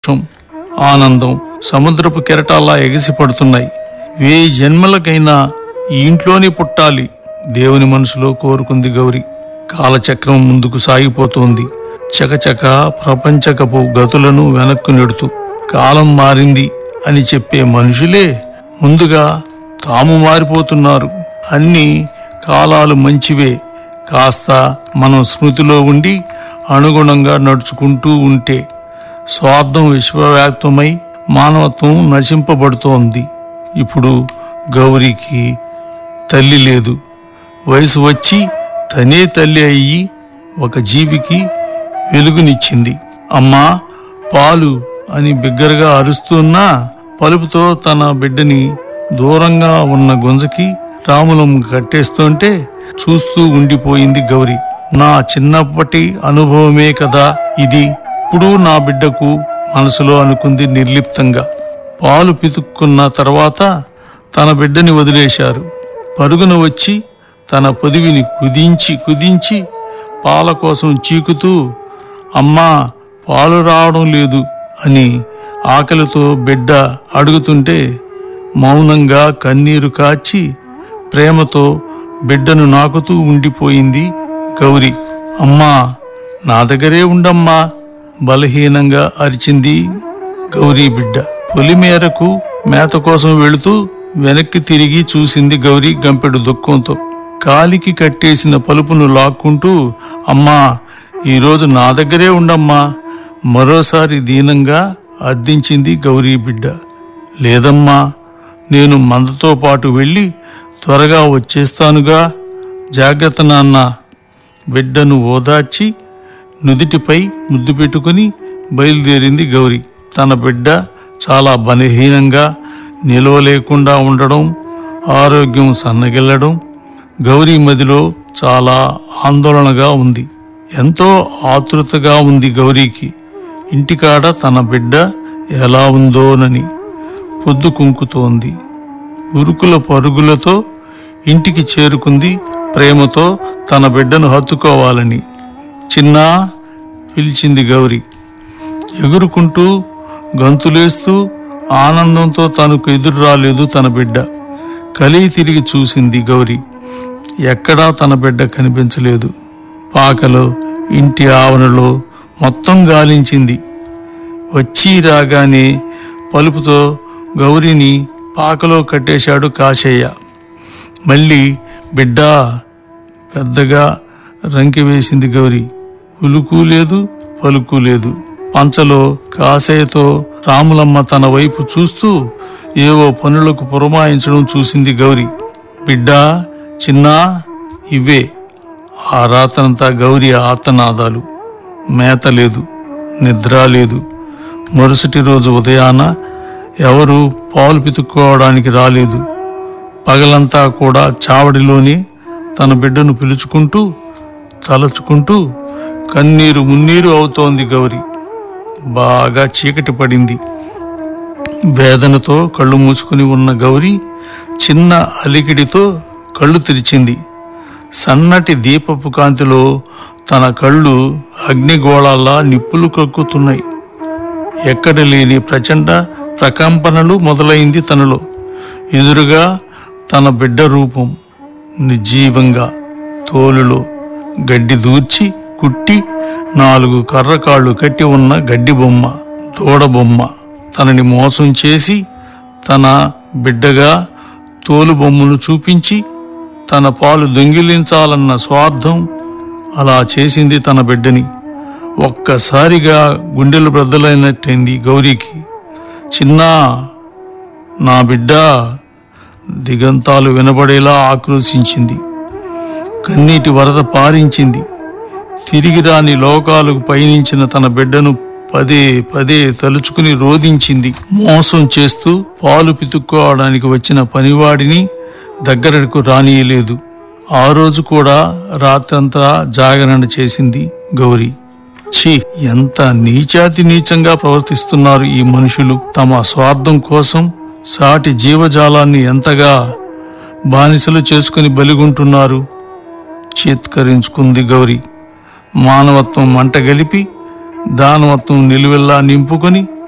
అదృష్టం ఆనందం సముద్రపు కెరటాల్లా ఎగిసిపడుతున్నాయి వేయి జన్మలకైనా ఈ ఇంట్లోనే పుట్టాలి దేవుని మనసులో కోరుకుంది గౌరి కాలచక్రం ముందుకు సాగిపోతోంది చకచక ప్రపంచకపు గతులను వెనక్కు నెడుతూ కాలం మారింది అని చెప్పే మనుషులే ముందుగా తాము మారిపోతున్నారు అన్ని కాలాలు మంచివే కాస్త మనం స్మృతిలో ఉండి అనుగుణంగా నడుచుకుంటూ ఉంటే స్వార్థం విశ్వవ్యాప్తమై మానవత్వం నశింపబడుతోంది ఇప్పుడు గౌరికి తల్లి లేదు వయసు వచ్చి తనే తల్లి అయ్యి ఒక జీవికి వెలుగునిచ్చింది అమ్మా పాలు అని బిగ్గరగా అరుస్తున్నా పలుపుతో తన బిడ్డని దూరంగా ఉన్న గుంజకి రాములం కట్టేస్తుంటే చూస్తూ ఉండిపోయింది గౌరి నా చిన్నప్పటి అనుభవమే కదా ఇది ఇప్పుడు నా బిడ్డకు మనసులో అనుకుంది నిర్లిప్తంగా పాలు పితుక్కున్న తర్వాత తన బిడ్డని వదిలేశారు పరుగున వచ్చి తన పొదివిని కుదించి కుదించి పాల కోసం చీకుతూ అమ్మా పాలు రావడం లేదు అని ఆకలితో బిడ్డ అడుగుతుంటే మౌనంగా కన్నీరు కాచి ప్రేమతో బిడ్డను నాకుతూ ఉండిపోయింది గౌరి అమ్మా నా దగ్గరే ఉండమ్మా బలహీనంగా అరిచింది గౌరీ బిడ్డ పొలిమేరకు మేత కోసం వెళుతూ వెనక్కి తిరిగి చూసింది గౌరీ గంపెడు దుఃఖంతో కాలికి కట్టేసిన పలుపును లాక్కుంటూ అమ్మా ఈరోజు నా దగ్గరే ఉండమ్మా మరోసారి దీనంగా అర్థించింది గౌరీ బిడ్డ లేదమ్మా నేను మందతో పాటు వెళ్ళి త్వరగా వచ్చేస్తానుగా జాగ్రత్త నాన్న బిడ్డను ఓదార్చి నుదిటిపై ముద్దు పెట్టుకుని బయలుదేరింది గౌరి తన బిడ్డ చాలా బలహీనంగా నిలవలేకుండా ఉండడం ఆరోగ్యం సన్నగిల్లడం గౌరీ మదిలో చాలా ఆందోళనగా ఉంది ఎంతో ఆతృతగా ఉంది గౌరీకి ఇంటికాడ తన బిడ్డ ఎలా ఉందోనని పొద్దు కుంకుతోంది ఉరుకుల పరుగులతో ఇంటికి చేరుకుంది ప్రేమతో తన బిడ్డను హత్తుకోవాలని చిన్నా పిలిచింది గౌరి ఎగురుకుంటూ గంతులేస్తూ ఆనందంతో తనకు ఎదురు రాలేదు తన బిడ్డ కలిగి తిరిగి చూసింది గౌరి ఎక్కడా తన బిడ్డ కనిపించలేదు పాకలో ఇంటి ఆవరణలో మొత్తం గాలించింది వచ్చి రాగానే పలుపుతో గౌరిని పాకలో కట్టేశాడు కాశయ్య మళ్ళీ బిడ్డ పెద్దగా రంకి వేసింది గౌరి ఉలుకు లేదు పలుకు లేదు పంచలో కాసయ్యతో రాములమ్మ తన వైపు చూస్తూ ఏవో పనులకు పురమాయించడం చూసింది గౌరి బిడ్డా చిన్నా ఇవే ఆ రాత్రంతా గౌరి ఆర్తనాదాలు మేత లేదు నిద్ర లేదు మరుసటి రోజు ఉదయాన ఎవరు పాలు పితుక్కోవడానికి రాలేదు పగలంతా కూడా చావడిలోని తన బిడ్డను పిలుచుకుంటూ తలచుకుంటూ కన్నీరు మున్నీరు అవుతోంది గౌరి బాగా చీకటి పడింది వేదనతో కళ్ళు మూసుకుని ఉన్న గౌరి చిన్న అలికిడితో కళ్ళు తెరిచింది సన్నటి దీపపు కాంతిలో తన కళ్ళు అగ్నిగోళాల్లా నిప్పులు కక్కుతున్నాయి ఎక్కడ లేని ప్రచండ ప్రకంపనలు మొదలైంది తనలో ఎదురుగా తన బిడ్డ రూపం నిర్జీవంగా తోలులో గడ్డి దూర్చి కుట్టి నాలుగు కర్రకాళ్ళు కట్టి ఉన్న గడ్డి బొమ్మ దూడ బొమ్మ తనని మోసం చేసి తన బిడ్డగా తోలు బొమ్మను చూపించి తన పాలు దొంగిలించాలన్న స్వార్థం అలా చేసింది తన బిడ్డని ఒక్కసారిగా గుండెలు బ్రద్దలైనట్టయింది గౌరీకి చిన్నా నా బిడ్డ దిగంతాలు వినబడేలా ఆక్రోశించింది కన్నీటి వరద పారించింది తిరిగి రాని లోకాలకు పయనించిన తన బిడ్డను పదే పదే తలుచుకుని రోధించింది మోసం చేస్తూ పాలు పితుక్కోవడానికి వచ్చిన పనివాడిని దగ్గరకు రానియలేదు ఆ రోజు కూడా రాత్రంతా జాగరణ చేసింది గౌరీ ఛీ ఎంత నీచాతి నీచంగా ప్రవర్తిస్తున్నారు ఈ మనుషులు తమ స్వార్థం కోసం సాటి జీవజాలాన్ని ఎంతగా బానిసలు చేసుకుని బలిగుంటున్నారు చీత్కరించుకుంది గౌరి మానవత్వం మంటగలిపి దానవత్వం నిలువెల్లా నింపుకొని